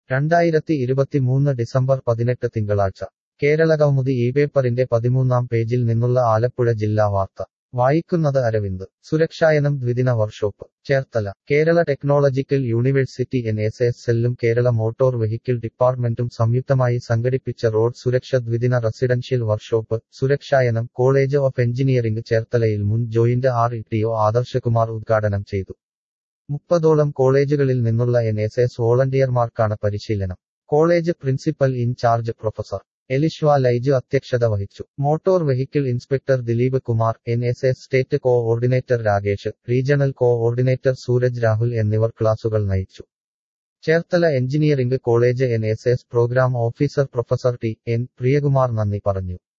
രണ്ടായിരത്തി ഇരുപത്തിമൂന്ന് ഡിസംബർ പതിനെട്ട് തിങ്കളാഴ്ച കേരളകൗമുദി ഈ പേപ്പറിന്റെ പതിമൂന്നാം പേജിൽ നിന്നുള്ള ആലപ്പുഴ ജില്ലാ വാർത്ത വായിക്കുന്നത് അരവിന്ദ് സുരക്ഷായനം ദ്വിദിന workshop Cherthala Kerala technological university N S S സെല്ലും കേരള മോട്ടോർ വെഹിക്കിൾ ഡിപ്പാർട്ട്മെന്റും സംയുക്തമായി സംഘടിപ്പിച്ച റോഡ് സുരക്ഷ ദ്വിദിന റെസിഡൻഷ്യൽ വർക്ക്ഷോപ്പ് സുരക്ഷായനം കോളേജ് ഓഫ് എഞ്ചിനീയറിംഗ് ചേർത്തലയിൽ മുൻ joint R E T O Adarshkumar ഉദ്ഘാടനം ചെയ്തു മുപ്പതോളം കോളേജുകളിൽ നിന്നുള്ള എൻ എസ് എസ് വോളണ്ടിയർമാർക്കാണ് പരിശീലനം college principal incharge professor Elishwa Laiju അധ്യക്ഷത വഹിച്ചു motor vehicle inspector Dileep Kumar N S S state coordinator Rakesh regional coordinator Sooraj Rahul എന്നിവർ ക്ലാസുകൾ നയിച്ചു Cherthala engineering college N S S programme officer professor T N Priyakumar നന്ദി പറഞ്ഞു